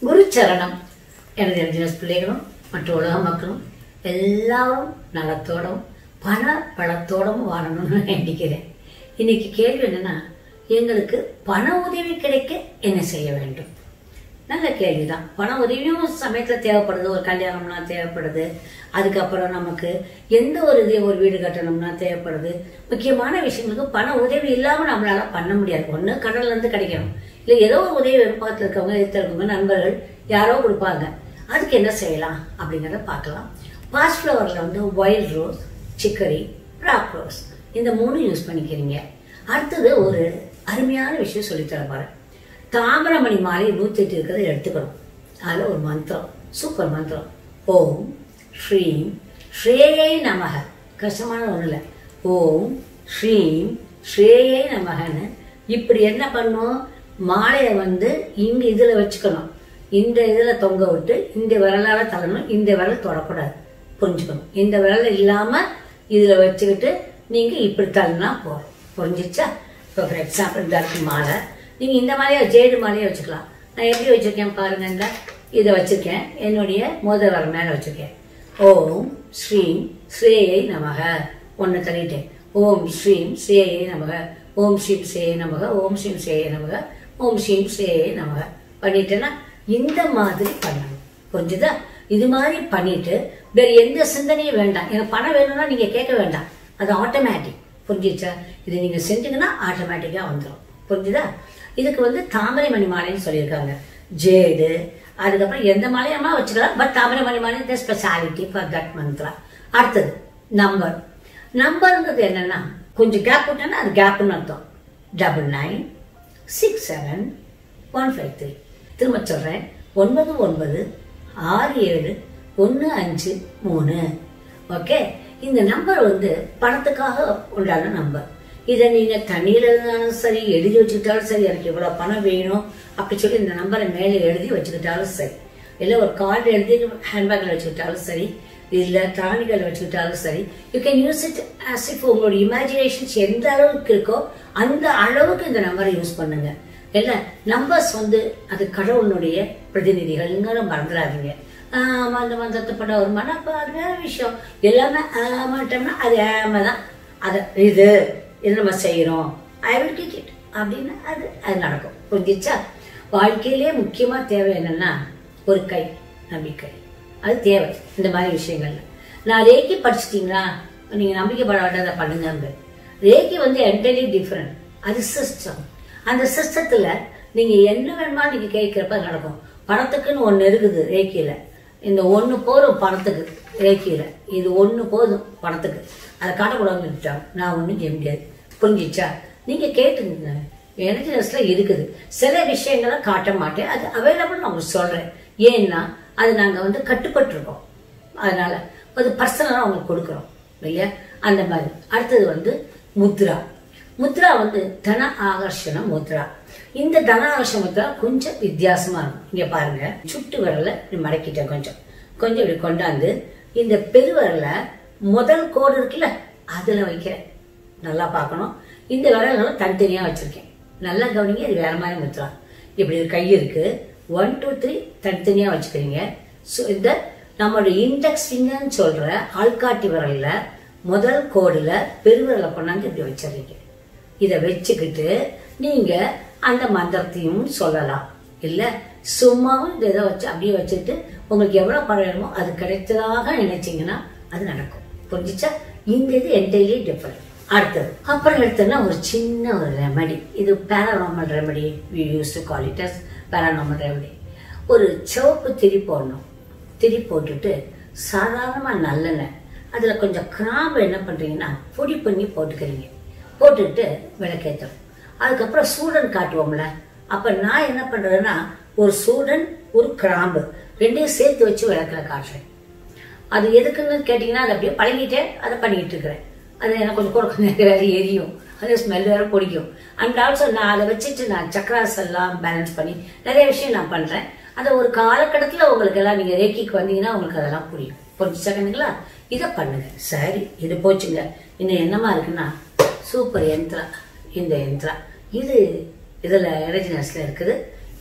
குருச்சரணம் எனது என்ஜினியர்ஸ் பிள்ளைகளும் மற்ற உலக மக்களும் எல்லாரும் நலத்தோடும் பண பலத்தோடும் வாழணும்னு வேண்டிக்கிறேன் இன்னைக்கு கேள்வி என்னன்னா எங்களுக்கு பண உதவி கிடைக்க என்ன செய்ய வேண்டும் நல்ல கேள்விதான் பண உதவியும் சமயத்துல தேவைப்படுது ஒரு கல்யாணம்னா தேவைப்படுது அதுக்கப்புறம் நமக்கு எந்த ஒரு இது ஒரு வீடு கட்டணும்னா தேவைப்படுது முக்கியமான விஷயங்களுக்கு பண உதவி இல்லாம நம்மளால பண்ண முடியாது ஒண்ணு கடல்ல இருந்து கிடைக்கணும் இல்ல ஏதோ ஒரு உதவி பக்கத்துல இருக்கவங்க எடுத்து இருக்கவங்க நண்பர்கள் யாரோ கொடுப்பாங்க அதுக்கு என்ன செய்யலாம் அப்படிங்கறத பார்க்கலாம் பாஸ்ட் ஃப்ளவர்ல வந்து wild rose chicory rock rose இந்த மூணு யூஸ் பண்ணிக்கிறீங்க அடுத்தது ஒரு அருமையான விஷயம் சொல்லித்தர பாரு தாமிரமணி மாலை நூத்தி எட்டு இருக்கிறத எடுத்துக்கணும் அதுல ஒரு மந்திரம் சூப்பர் மந்திரம் ஓம் ஸ்ரீம் ஸ்ரேயை நமக கஷ்டமான ஒண்ணு இல்லை ஓம் ஸ்ரீம் ஸ்ரேயை நமகன்னு இப்படி என்ன பண்ணும் மாலையை வந்து இங்க இதுல வச்சுக்கணும் இந்த இதுல தொங்க விட்டு இந்த விரலால தள்ளணும் இந்த விரல் தொடக்கூடாது புரிஞ்சுக்கணும் இந்த விரல் இல்லாம இதுல வச்சுக்கிட்டு நீங்க இப்படி தள்ளினா போதும் புரிஞ்சிச்சா இப்போ ஃபார் எக்ஸாம்பிள் இந்த இருக்கு மாலை நீங்க இந்த மாதிரியே ஜேடு மாதிரியே வச்சுக்கலாம் நான் எப்படி வச்சிருக்கேன் பாருங்க இந்த இதை வச்சிருக்கேன் என்னுடைய மோதிர விரல் மேல வச்சிருக்கேன் ஓம் ஸ்ரீம் ஸ்ரேயை நமக ஒன்னு தள்ளிட்டேன் ஓம் ஸ்ரீம் ஸ்ரேயை நமக ஓம் ஸ்ரீம் ஸ்ரேயை நமக ஓம் ஸ்ரீம் ஸ்ரேயை நமக ஓம் ஸ்ரீம் ஸ்ரேயை நமக பண்ணிட்டேன்னா இந்த மாதிரி பண்ணணும் புரிஞ்சுதா இது மாதிரி பண்ணிட்டு வேற எந்த சிந்தனையும் வேண்டாம் எனக்கு பணம் வேணும்னா நீங்க கேட்க வேண்டாம் அது ஆட்டோமேட்டிக் புரிஞ்சிச்சா இது நீங்க செஞ்சீங்கன்னா ஆட்டோமேட்டிக்கா வந்துடும் புரிஞ்சுதா இதுக்கு வந்து தாமரை மணி மாலைன்னு சொல்லியிருக்காங்க ஜேடு அதுக்கப்புறம் எந்த மாலையமா வச்சுக்கலாம் பட் தாமரை மணி மாலை ஸ்பெஷாலிட்டி ஃபார் தட் மந்த்ரா அடுத்தது நம்பர் நம்பர்ங்கிறது என்னன்னா கொஞ்சம் கேப் விட்டோன்னா அது கேப்னு அர்த்தம் double nine six seven one five three திரும்ப சொல்றேன் ஒன்பது ஒன்பது ஆறு ஏழு ஒன்று அஞ்சு மூணு ஓகே இந்த நம்பர் வந்து பணத்துக்காக உண்டான நம்பர் இதை நீங்க தண்ணியில இருந்தாலும் சரி எழுதி வச்சுக்கிட்டாலும் சரி எனக்கு இவ்வளவு பணம் வேணும் அப்படி சொல்லி இந்த நம்பரை மேலே எழுதி வச்சுக்கிட்டாலும் சரி இல்ல ஒரு கார்டு எழுதி ஹேண்ட்பேக்ல வச்சுக்கிட்டாலும் சரி இல்ல தாணிகள் வச்சுக்கிட்டாலும் சரி you can use it as if உங்களோட இமேஜினேஷன்ஸ் எந்த அளவுக்கு இருக்கோ அந்த அளவுக்கு இந்த நம்பரை யூஸ் பண்ணுங்க இல்ல நம்பர்ஸ் வந்து அது கடவுளுடைய பிரதிநிதிகள்ங்கிற மறந்துடாதீங்க ஆமா அந்த மந்திரத்தை பட ஒரு மனப்பாரு விஷயம் எல்லாமே ஆமாட்டோம்னா அது ஆமா தான் அது இது இது நம்ம செய்யறோம் ஐ வில் கிக் இட் அப்படின்னு அது அது நடக்கும் புரிஞ்சிச்சா வாழ்க்கையிலே முக்கியமா தேவை என்னன்னா ஒரு கை நம்பிக்கை அது தேவை இந்த மாதிரி விஷயங்கள்ல நான் ரேக்கி படிச்சிட்டீங்களா நீங்க நம்பிக்கைப்பட வேண்டாத பண்ணுங்க ரேக்கி வந்து என்டையர்லி டிஃப்ரெண்ட் அது சிஸ்டம் அந்த சிஸ்டத்துல நீங்க என்ன வேணுமா நீங்க கேட்கிறப்ப அது நடக்கும் பணத்துக்குன்னு ஒண்ணு இருக்குது ரேக்கியில இந்த ஒண்ணு போதும் பணத்துக்கு ரேக்கியில இது ஒண்ணு போதும் பணத்துக்கு அதை காட்டக்கூடாதுன்னு விட்டாங்க நான் ஒண்ணும் செய்ய முடியாது புரிஞ்சிச்சா நீங்க கேட்டுங்க எனர்ஜினஸ்ல இருக்குது சில விஷயங்களை காட்ட மாட்டேன் அது அவைலபிள் நான் உங்களுக்கு சொல்றேன் ஏன்னா அது நாங்க வந்து கட்டுப்பட்டு இருக்கோம் அதனால அது பர்சனலா உங்களுக்கு கொடுக்குறோம் இல்லையா அந்த மாதிரி அடுத்தது வந்து முத்ரா முத்ரா வந்து தன ஆகர்ஷண முத்ரா இந்த தன ஆகர்ஷண முத்ரா கொஞ்சம் வித்தியாசமா இருக்கும் இங்க பாருங்க சுட்டு விரல இப்படி மடக்கிட்டேன் கொஞ்சம் கொஞ்சம் இப்படி கொண்டாந்து இந்த பெருவிரல முதல் கோடு இருக்குல்ல அதுல வைக்கிறேன் நல்லா பார்க்கணும் இந்த விரல் நல்லா தனித்தனியா வச்சிருக்கேன் நல்லா கவனிங்க இது வேற மாதிரி முத்ரா இப்படி ஒரு கை இருக்கு ஒன் டூ த்ரீ தனித்தனியா வச்சுக்கிறீங்க ஸோ இந்த நம்மளோட இண்டெக்ஸ் ஃபிங்கர்னு சொல்ற ஆள்காட்டி விரல்ல முதல் கோடுல பெருவிரலை கொண்டாந்து இப்படி வச்சிடுறீங்க இதை வச்சுக்கிட்டு நீங்க அந்த மந்திரத்தையும் சொல்லலாம் இல்ல சும்மாவும் இதை இதை வச்சு அப்படியே வச்சுட்டு உங்களுக்கு எவ்வளவு பணம் வேணுமோ அது கிடைத்ததாக நினைச்சீங்கன்னா அது நடக்கும் புரிஞ்சுச்சா இந்த இது என்டையர்லி டிஃபரெண்ட் அடுத்தது அப்புறம் எடுத்தோம்னா ஒரு சின்ன ஒரு ரெமடி இது paranormal remedy we use to call it as paranormal remedy ஒரு சிவப்பு திரி போடணும் திரி போட்டுட்டு சாதாரணமாக நல்லெண்ணெய் அதில் கொஞ்சம் கிராம்பு என்ன பண்ணுறீங்கன்னா பொடி பண்ணி போட்டுக்கிறீங்க போட்டுட்டு விளக்கேற்றணும் அதுக்கப்புறம் சூடன் காட்டுவோம்ல அப்போ நான் என்ன பண்ணுறேன்னா ஒரு சூடன் ஒரு கிராம்பு ரெண்டையும் சேர்த்து வச்சு விளக்கில் காட்டுறேன் அது எதுக்குன்னு கேட்டிங்கன்னா அதை அப்படியே பழகிட்டேன் அதை பண்ணிக்கிட்டு இருக்கிறேன் அது எனக்கு கொஞ்சம் கூட கொஞ்சம் வேற எரியும் அது ஸ்மெல் வேற பிடிக்கும் அண்ட் ஆல்சோ நான் அதை வச்சுட்டு நான் சக்கராஸ் எல்லாம் பேலன்ஸ் பண்ணி நிறைய விஷயம் நான் பண்றேன் அதை ஒரு காலகட்டத்தில் உங்களுக்கு எல்லாம் நீங்க ரேக்கிக்கு வந்தீங்கன்னா உங்களுக்கு அதெல்லாம் புரியும் புரிஞ்சுச்சா கண்ணுங்களா இதை பண்ணுங்க சரி இது போச்சுங்க இன்னும் என்னமா இருக்குன்னா சூப்பர் யந்திரா இந்த யந்திரா இது இதுல எரஜினஸ்ல இருக்குது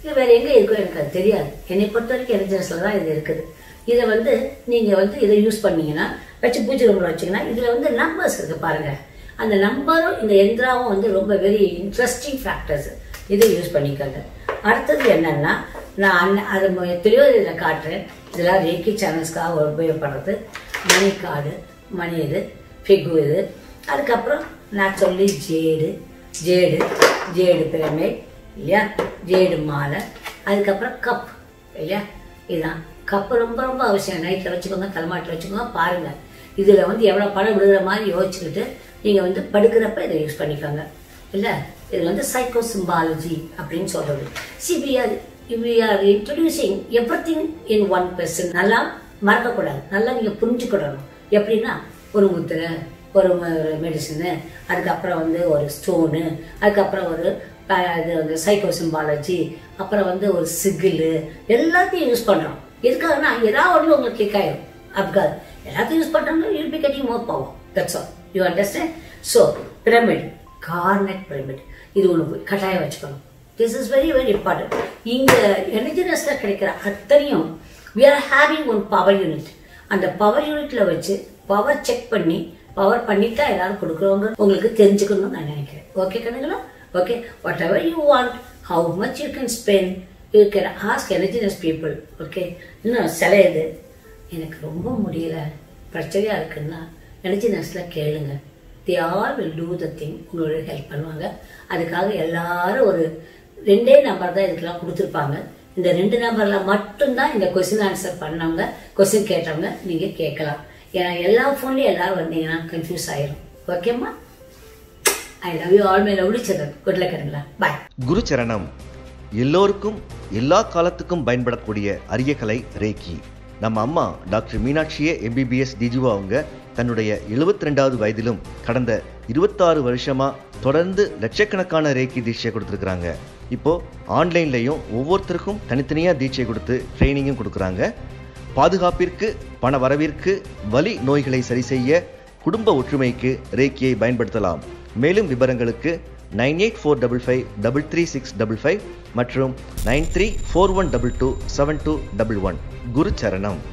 இது வேற எங்க இருக்கோ எனக்கு அது தெரியாது என்னை பொறுத்த வரைக்கும் எனர்ஜினஸ்ல தான் இது இருக்குது இதை வந்து நீங்க வந்து இதை யூஸ் பண்ணீங்கன்னா வச்சு பூஜை ரூம்ல வச்சீங்கன்னா இதுல வந்து நம்பர்ஸ் இருக்கு பாருங்க அந்த நம்பரும் இந்த எந்திராவும் வந்து ரொம்ப வெரி இன்ட்ரெஸ்டிங் ஃபேக்டர்ஸ் இதை யூஸ் பண்ணிக்கோங்க அடுத்தது என்னன்னா நான் அன்ன- அது மு- எத்தனையோ இதில் காட்டுறேன் இதெல்லாம் ரேக்கி சேனல்ஸ்க்காக உபயோகப்படுறது மணி கார்டு மணி இது ஃபிகு இது அதுக்கப்புறம் நான் சொல்லி ஜேடு ஜேடு ஜேடு பிரமிட் இல்லையா ஜேடு மாலை அதுக்கப்புறம் கப் இல்லையா இதுதான் கப்பு ரொம்ப ரொம்ப அவசியம் நைட்டில் வச்சுக்கோங்க தலைமாட்டில் வச்சுக்கோங்க பாருங்க இதில் வந்து எவ்வளோ பணம் விழுகிற மாதிரி யோசிச்சுக்கிட்டு நீங்கள் வந்து படுக்கிறப்ப இதை யூஸ் பண்ணிக்கோங்க இல்லை இது வந்து சைக்கோ சிம்பாலஜி அப்படின்னு சொல்றது see we are we are introducing every thing in one person நல்லா மறக்கக்கூடாது நல்லா நீங்கள் புரிஞ்சுக்கிடணும் எப்படின்னா ஒரு முத்திரை ஒரு மெடிசனு அதுக்கப்புறம் வந்து ஒரு ஸ்டோனு அதுக்கப்புறம் ஒரு ப- இது வந்து சைக்கோ சிம்பாலஜி அப்புறம் வந்து ஒரு சிகிலு எல்லாத்தையும் யூஸ் பண்ணுறோம் எதுக்காகனா ஏதாவது ஒன்று உங்களுக்கு கிளிக் ஆயிடும் அதுக்காக எல்லாத்தையும் யூஸ் பண்ணுறோம்னா you be getting more power that's all you understand so pyramid garnet pyramid இது ஒன்று கட்டாயம் வச்சுக்கணும் this is very very important இங்கே எனர்ஜினஸில் கிடைக்கிற அத்தனையும் we are having one power unit அந்த பவர் யூனிட்ல வச்சு பவர் செக் பண்ணி பவர் பண்ணிட்டா எல்லாரும் கொடுக்குறவங்க உங்களுக்கு தெரிஞ்சுக்கணும்னு நான் நினைக்கிறேன் ஓகே கண்ணுங்களா okay whatever you want how much you can spend you can ask எனர்ஜினஸ் பீப்புள் ஓகே இன்னும் சில இது எனக்கு ரொம்ப முடியல பிரச்சனையா இருக்குன்னா எனர்ஜினஸ்ல கேளுங்க they all will do the thing உங்களோட ஹெல்ப் பண்ணுவாங்க அதுக்காக எல்லாரும் ஒரு ரெண்டே நம்பர் தான் இதுக்கெல்லாம் கொடுத்துருப்பாங்க இந்த ரெண்டு நம்பர்ல மட்டும்தான் இந்த கொஸ்டின் ஆன்சர் பண்ணவங்க கொஸ்டின் கேட்டவங்க நீங்க கேட்கலாம் ஏன்னா எல்லா ஃபோன்லயும் எல்லாரும் வந்தீங்கன்னா கன்ஃபியூஸ் ஆயிரும் ஓகேம்மா I love you all my lovely children good luck bye குரு சரணம் எல்லோருக்கும் எல்லா காலத்துக்கும் பயன்படக்கூடிய அரிய கலை ரேக்கி நம்ம அம்மா டாக்டர் மீனாட்சியே எம்பிபிஎஸ் டிஜிவா அவங்க தன்னுடைய 72 ரெண்டாவது வயதிலும் கடந்த இருபத்தாறு வருஷமா தொடர்ந்து லட்சக்கணக்கான ரேக்கி தீட்சை கொடுத்துருக்குறாங்க இப்போ ஆன்லைன்லையும் ஒவ்வொருத்தருக்கும் தனித்தனியாக தீட்சை கொடுத்து ட்ரைனிங்கும் கொடுக்குறாங்க பாதுகாப்பிற்கு பண வரவிற்கு வலி நோய்களை சரி செய்ய குடும்ப ஒற்றுமைக்கு ரேக்கியை பயன்படுத்தலாம் மேலும் விவரங்களுக்கு nine eight four double five double three six double five மற்றும் nine three four one double two seven two double one குரு சரணம்